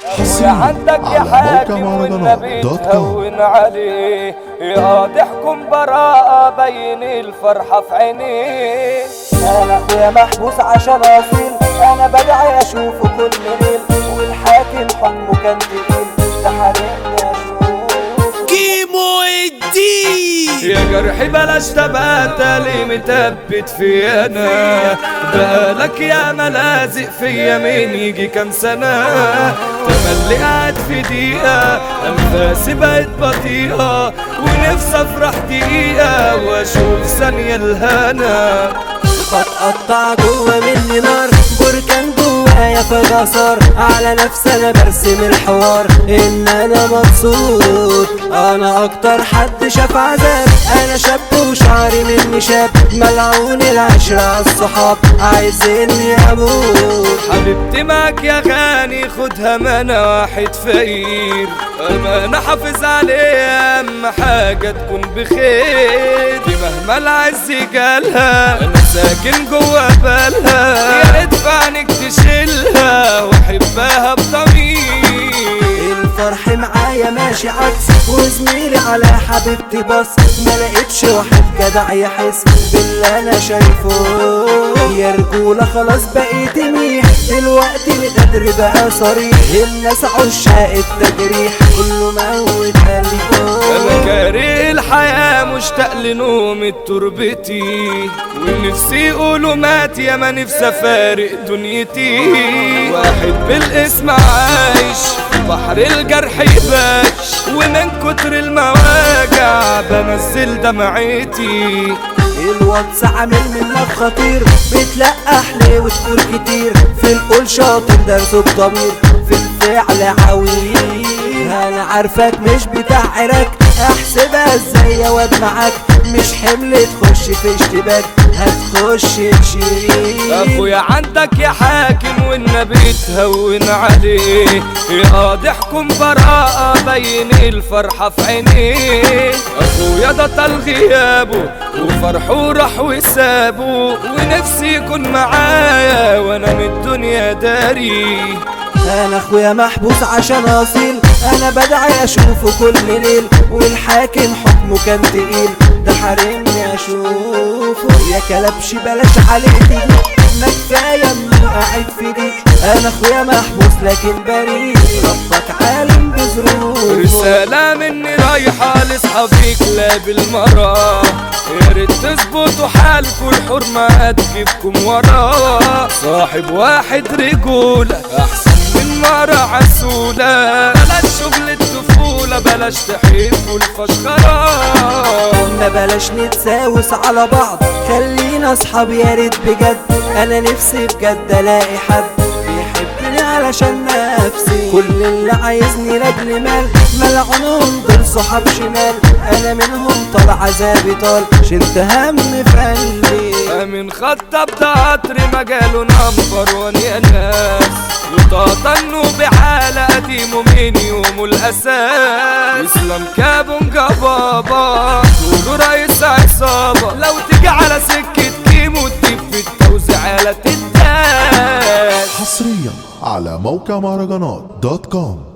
حصريا عندك يا على موقع حاكم مهرجانات والنبي دوت كوم تهون عليه يا ضحكم براءة بين الفرحة في عينيه انا اخويا محبوس عشان اصيل انا بدعي اشوفه كل ليل والحاكم حكمه كان تقيل ده حرمني اشوفه كيمو الدين يا جرحي بلاش تبقى لي متبت في انا بقالك يا ملازق فيا مين يجي كام سنة تملي قاعد في دقيقة أنفاسي بقت بطيئة ونفسي أفرح دقيقة وأشوف ثانية الهنا بتقطع جوه مني نار بركان جوايا فجأة صار على نفسي انا برسم الحوار ان انا مبسوط انا اكتر حد شاف عذاب انا شاب وشعري مني شاب ملعون العشرة عالصحاب عايزيني اموت حبيبتي معك يا غاني خدها مانا واحد فقير أمانة حافظ عليها أهم حاجة تكون بخير دي مهما العز جالها أنا ساكن جوا بالها يا ريت في عينك تشيلها وأحبها بضمير الفرح معايا ماشي عكس وزميلي على حبيبتي بص ما لقيتش واحد جدع يحس باللي انا شايفه يا رجولة خلاص بقيت ميح دلوقتي القدر بقى صريح الناس عشاق التجريح كله موت أنا قلبه كاره الحياة مشتاق لنوم تربتي ونفسي يقولوا مات يا ما نفسي أفارق دنيتي واحد بالاسم عايش في بحر الجرح يباش ومن كتر المواجع بنزل دمعتي الواتس عامل منك خطير بتلقح ليه وتقول كتير في القول شاطر درسه بضمير في الفعل عويل انا عارفك مش بتاع عراك احسبها ازاي يا واد معاك مش حمل تخش في اشتباك هتخش تشيل اخويا عندك يا حاكم والنبي تهون عليه يا ضحكم براءة بين الفرحة في عينيه اخويا ده طال غيابه وفرحه راح وسابه ونفسي يكون معايا وانا من الدنيا داري انا اخويا محبوس عشان اصيل انا بدعي اشوفه كل ليل والحاكم حكمه كان تقيل ده حارمني اشوفه يا كلبش بلاش عليه تيجي ما كفايه انه قاعد في دي انا اخويا محبوس لكن بريء ربك عالم بظروفه رسالة مني رايحة لاصحابي كلاب المرا يا ريت تظبطوا حالكوا الحرمة هتجيبكم ورا صاحب واحد رجولة أحسن من مرة عسولة بلاش شغل الطفولة بلاش تحبوا الفشخرة ما بلاش نتساوس على بعض خلينا اصحاب يا ريت بجد انا نفسي بجد الاقي حد بيحبني علشان نفسي كل اللي عايزني لاجل مال ملعونهم دول صحاب شمال انا منهم طال عذابي طال شلت هم في قلبي من خطب ده قطر مجاله نمبر وان يا ناس وطاطنوا بحالة قديمه من يومه الأساس اسلام كابونجا بابا قولوا رئيس عصابة لو تيجي على سكة كيمو تجيب في التوزيع على تداس حصريا على موقع مهرجانات دوت كوم